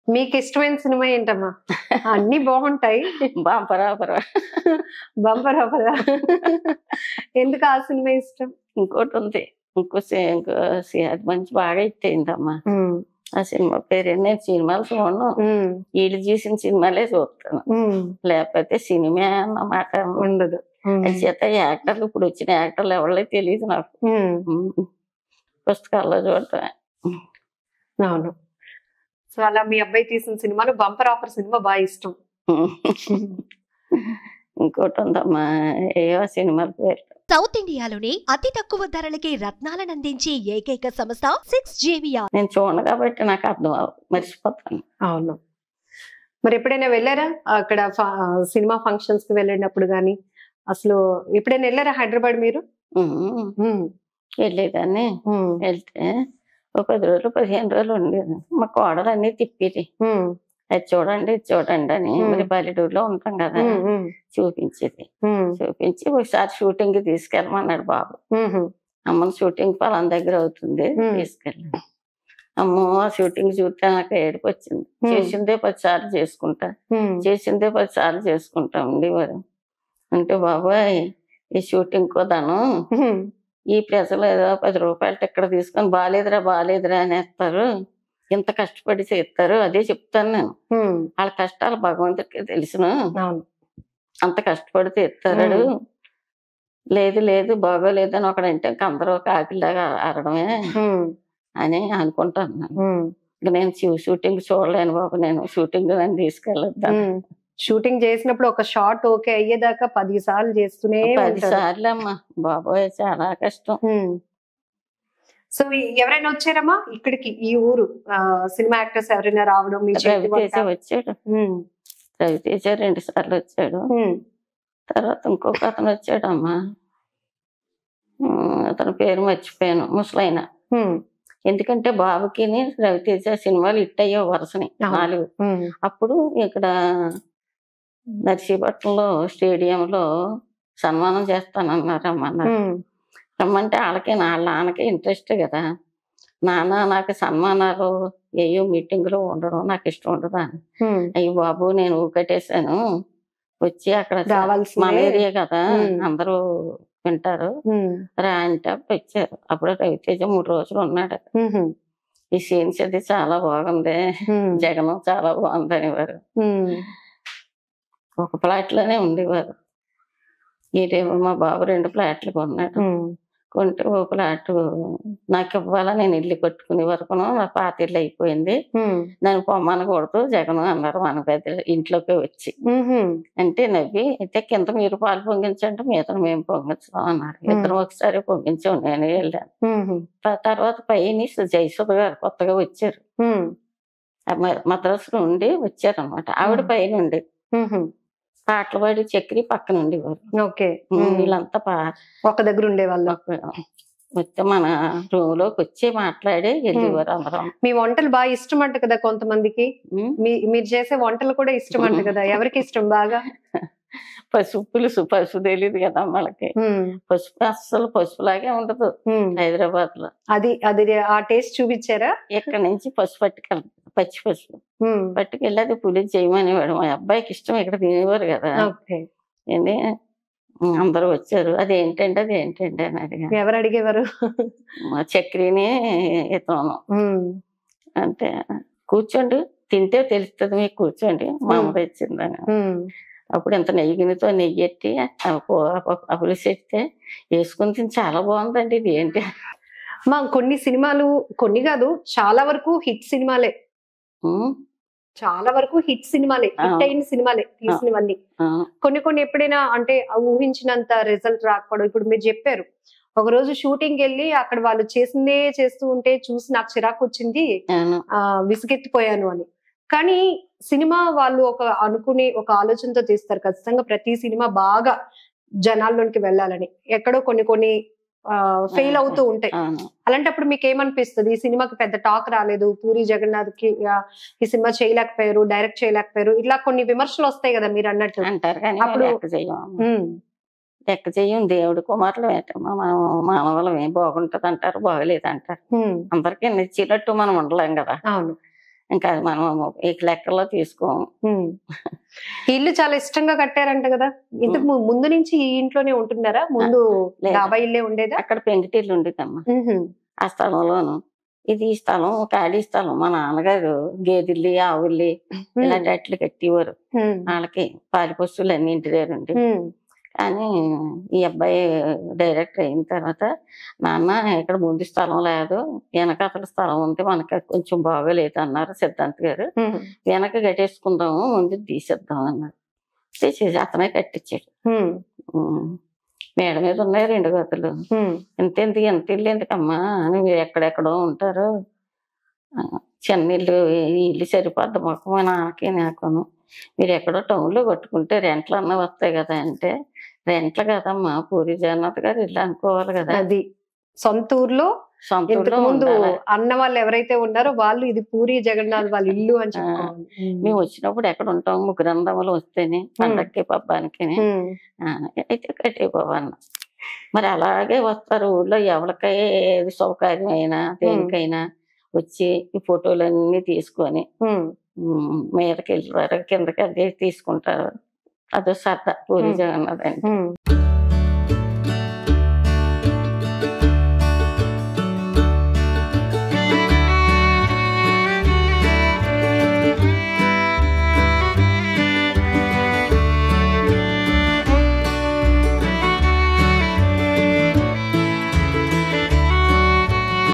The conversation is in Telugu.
మీకు ఇష్టమైన సినిమా ఏంటమ్మా అన్ని బాగుంటాయి బాంపరాపరా బంపర్ ఆఫరా ఎందుకు ఆ సినిమా ఇష్టం ఇంకోటి ఉంది ఇంకో సి- ఇంకో సి- అది మంచి బాగా ఇట్టయిందమ్మా ఆ సినిమా పేరు నేను సినిమాలు చూడను ఉమ్, వీళ్ళు చూసిన సినిమాలే చూస్తాను ఉమ్, లేకపోతే సినిమా అన్నమాట ఉండదు ఉమ్, అది చేత యాక్టర్లు ఇప్పుడు వచ్చిన యాక్టర్లు ఎవరో తెలియదు నాకు ఉమ్, ఉమ్. పుస్తకాల్లో చూడటం అవును సో అలా మీ అబ్బాయి తీసిన సినిమాలో బంపర్ ఆఫర్ సినిమా బాగా ఇష్టం ఇంకోటి ఉందమ్మా ఏవో సినిమాల పేరు సౌత్ ఇండియాలోని అతి తక్కువ ధరలకి రత్నాలను అందించే ఏకైక సంస్థ సిక్స్ జేవియా నేను చూడను కాబట్టి నాకు అర్థం అవ్వదు. మర్చిపోతాను అవును మరి ఎప్పుడైనా వెళ్ళారా అక్కడ ఫ- సినిమా ఫంక్షన్స్ కి వెళ్ళినప్పుడు గానీ అసలు ఎప్పుడైనా వెళ్ళారా హైదరాబాద్ మీరు ఉమ్. ఉమ్, వెళ్ళేదాన్ని ఉమ్, వెళ్తే ఒక పది రోజులు పదిహేను రోజులు ఉండేది మా కోడలు అన్ని తిప్పేది ఉమ్, అది చూడండి ఇది చూడండి అని ఉమ్. మరి పల్లెటూరులో ఉంటాం కదా ఉమ్, ఉమ్, చూపించేది ఉమ్, చూపించి ఒకసారి షూటింగ్ కి తీసుకెళ్ళమన్నాడు బాబు ఉమ్, అమ్మ షూటింగ్ పలానా దగ్గర అవుతుంది ఉమ్. తీసుకెళ్ళి అమ్మో ఆ షూటింగ్ చూస్తే నాకు ఏడుపు వచ్చింది ఉమ్. చేసిందే పది సార్లు చేసుకుంటా ఉమ్, చేసిందే పది సార్లు చేసుకుంటా ఉండేవారు అంటే బాబాయ్ ఈ షూటింగ్ కోదాను ఉమ్, ఈ ప్రజలు ఏదో పది రూపాయలు ఇక్కడ తీసుకొని బాగాలేదురా బాగాలేదురా అనేస్తారు ఇంత కష్టపడి చేస్తారు అదే చెప్తాను నేను ఉమ్, వాళ్ళ కష్టాలు భగవంతుడికి తెలుసును అవును అంత కష్టపడితే ఇస్తాడు లేదు లేదు బాగోలేదు అని ఒకడంటే ఇంక అందరూ కాకిలాగా అరడమే ఉమ్, అని అనుకుంటాను నేను. ఉమ్, ఇంక నేను షూ- షూటింగ్ చూడలేను బాబు నేను షూటింగ్ నన్ను తీసుకెళ్ళొద్దాను ఉమ్. షూటింగ్ చేసినప్పుడు ఒక షార్ట్ ఓకే అయ్యేదాకా పది సార్లు చేస్తూనే పది ఉంటారు సార్లు అమ్మా బాబోయ్ చాలా కష్టం ఉమ్. సో ఈ- ఎవరైనా వచ్చారమ్మా ఇక్కడికి ఈ ఊరు ఆ, సినిమా యాక్టర్స్ ఎవరైనా రావడం మీ చేతి రవితేజ వంట? వచ్చాడు ఉమ్, రవితేజ రెండు సార్లు వచ్చాడు ఉమ్, తర్వాత ఇంకొక అతను వచ్చాడు అమ్మా ఉమ్, అతని పేరు మర్చిపోయాను ముసలైన ఉమ్, ఎందుకంటే బాబుకి రవితేజ సినిమాలు హిట్ అయ్యో వరుసని అవును. నాలుగు ఉమ్, అప్పుడు ఇక్కడ నర్సీపట్నంలో స్టేడియంలో సన్మానం చేస్తానన్నారమ్మా నాకు. ఉమ్, రమ్మంటే వాళ్ళకి నా వాళ్ళ నాన్నకి ఇంట్రెస్ట్ కదా నాన్న నాకు సన్మానాలు ఏయో మీటింగులు ఉండడం నాకు ఇష్టం ఉండదు అని ఉమ్, అయ్యి బాబు నేను ఊకటేశాను వచ్చి అక్కడ రావాల్సిందే. మన ఏరియా కదా ఉమ్. అందరూ వింటారు ఉమ్, రా అంటే అప్పుడు వచ్చారు అప్పుడు రవితేజ మూడు రోజులు ఉన్నాడు ఉమ్, ఈ సీన్స్ అది చాలా బాగుంది ఉమ్, జగనం చాలా బాగుంది అనేవారు ఉమ్, ఒక ఫ్లాట్ లోనే ఉండేవారు ఈడేమో మా బాబు రెండు ఫ్లాట్లు కొన్నాడు ఉమ్, కొంటే ఓ ఫ్లాట్ నాకు ఇవ్వాలా నేను ఇల్లు కట్టుకునే వరకు నా పాత ఇల్లు అయిపోయింది ఉమ్, దాన్ని పొమ్మనకూడదు జగన్ అన్నారు మన పెద్ద ఇంట్లోకి వచ్చి ఉమ్, అంటే నవ్వి అయితే కింద మీరు పాలు పొంగించండి మీద మేము పొంగించడం అన్నారు ఇద్దరం ఒకసారి పొంగించాం నేను వెళ్ళాను ఉమ్, త- తర్వాత పైన జయసుధ గారు కొత్తగా వచ్చారు ఉమ్, ఆ మ- మద్రాసులో ఉండి వచ్చారనమాట ఆవిడ మ్మ్. పైన ఉండి ఉమ్, పాటలు పాడి చక్రి పక్కన ఉండేవారు ఓకే మ్మ్. ఉమ్, వీళ్ళంతా పా ఒక దగ్గర ఉండేవాళ్ళు ఒక- వస్తే మన రూమ్ లోకి వచ్చి మాట్లాడి వెళ్ళేవారు అందరం మీ వంటలు బాగా ఇష్టం అంట కదా కొంతమందికి మ్మ్. మీ మీరు చేసే వంటలు కూడా ఇష్టం అంట కదా ఎవరికి ఇష్టం బాగా పసుపు పులుసు పసుపు తెలియదు కదా మనకి ఉమ్, పసుపు అస్సలు పసుపులాగే ఉండదు ఉమ్. హైదరాబాద్ లో అది అది ఆ టేస్ట్ చూపించారా ఇక్కడ నుంచి పసుపు పట్టుకెళ్ళ పచ్చి పసుపు ఉమ్, పట్టుకెళ్ళి అది పులిసి చేయమనేవాడు మా అబ్బాయికి ఇష్టం ఇక్కడ తినేవారు కదా ఓకే ఏంది అందరూ వచ్చారు అది ఏంటండి అది ఏంటండి అని అడిగాను ఎవరు అడిగేవారు మా చక్రిని ఇతను ఉమ్, అంటే కూర్చోండి తింటే తెలుస్తుంది మీకు కూర్చోండి మా అమ్మ తెచ్చిందని ఉమ్, అప్పుడు ఇంత నెయ్యినితో నెయ్యి ఎట్టి ఆ కూర పప్పు- ఆ పులుసు ఎత్తే వేసుకుని తిని చాలా బాగుందండి ఇది ఏంటి మా కొన్ని సినిమాలు కొన్ని కాదు చాలా వరకు హిట్ సినిమాలే ఉమ్, చాలా వరకు హిట్ సినిమాలే హిట్ ఆ. అయిన సినిమాలే తీసినవన్నీ ఆ, కొన్ని కొన్ని ఎప్పుడైనా అంటే ఆ ఊహించినంత రిజల్ట్ రాకపోవడం ఇప్పుడు మీరు చెప్పారు ఒక రోజు షూటింగ్ వెళ్ళి అక్కడ వాళ్ళు చేసిందే చేస్తూ ఉంటే చూసి నాకు చిరాకు వచ్చింది అవును. ఆ విసుగెత్తిపోయాను అని కానీ సినిమా వాళ్ళు ఒక అనుకునే ఒక ఆలోచనతో తీస్తారు ఖచ్చితంగా ప్రతి సినిమా బాగా జనాల్లోనికి వెళ్ళాలని ఎక్కడో కొన్ని కొన్ని ఫెయిల్ అవుతూ ఉంటాయి అవును అలాంటప్పుడు మీకు ఏమనిపిస్తుంది ఈ సినిమాకి పెద్ద టాక్ రాలేదు పూరి జగన్నాథ్ కి ఆ, ఈ సినిమా చేయలేకపోయారు డైరెక్ట్ చేయలేకపోయారు ఇట్లా కొన్ని విమర్శలు వస్తాయి కదా మీరు అన్నట్టు అంటారు కానీ అప్పుడు- లెక్క చెయ్యం ఉమ్, లెక్క చెయ్యం దేవుడి కుమారులు ఏంటమ్మా మనం మానవులం ఏం బాగుంటది అంటారు బాగలేదు అంటారు ఉమ్, అందరికీ నచ్చినట్టు మనం ఉండలేం కదా అవును ఇంకా అది మనం ఈ లెక్కలో తీసుకోము ఉమ్. ఈ ఇల్లు చాలా ఇష్టంగా కట్టారంట కదా ఇంతకు ము- ముందు నుంచి ఈ ఇంట్లోనే ఉంటున్నారా ముందు లేదు. డాబా ఇల్లే ఉండేదా అక్కడ పెంకిటిల్లు ఉండేదమ్మా ఉహు. ఆ స్థలంలోను ఇది ఈ స్థలం ఖాళీ స్థలం మా నాన్నగారు గేదెల్లి ఆవుల్లి ఇలాంటి అట్లు కట్టేవారు ఉమ్. వాళ్ళకి పాలి పశువులు అన్ని ఇంటి దగ్గర ఉండి ఉమ్. కానీ ఈ అబ్బాయి డైరెక్టర్ అయిన తర్వాత నాన్న ఇక్కడ ముందు స్థలం లేదు వెనక అతల స్థలం ఉంది మనకి కొంచెం బాగోలేదు అన్నారు సిద్ధాంత్ గారు ఉమ్. వెనక కట్టేసుకుందాము ముందు తీసేద్దాం అన్నారు తీసేసి అతనే కట్టించాడు ఉమ్. ఉమ్. మేడ మీద ఉన్నాయి రెండు గదులు ఉమ్. ఎంత ఎందుకు ఎంత ఇల్లు ఎందుకమ్మా అని మీరు ఎక్కడెక్కడో ఉంటారు ఆ, చిన్న ఇల్లు ఈ ఇల్లు సరిపోద్ది మాకు మా నాన్నకి నాకును మీరు ఎక్కడో టౌన్లో కొట్టుకుంటే రెంట్లు అన్న వస్తాయి కదా అంటే రెంట్లు కదమ్మా పూరి జగన్నాథ్ గారు ఇల్లు అనుకోవాలి కదా అది సొంత ఊర్లో సొంత ఇంతకు ఊళ్ళో ముందు ఉండాలి. అన్న వాళ్ళు ఎవరైతే ఉన్నారో వాళ్ళు ఇది పూరి జగన్నాథ్ వాళ్ళ ఇల్లు అని చెప్పుకోవాలి మేము వచ్చినప్పుడు ఎక్కడ ఉంటాం ముగ్గురు అందములు వస్తేనే పండక్కి పబ్బానికి ఉమ్. అయితే కట్టేపోవన్న మరి అలాగే వస్తారు ఊళ్ళో ఎవరికై ఏది సౌకర్యం అయినా దేనికైనా వచ్చి ఈ ఫోటోలన్నీ తీసుకొని ఉమ్. ఉమ్, మీదకి వెళ్తారు కిందకి అది తీసుకుంటారు అదో సరదా పూరి ఉమ్. జగన్నాథ్ అంటే ఉమ్.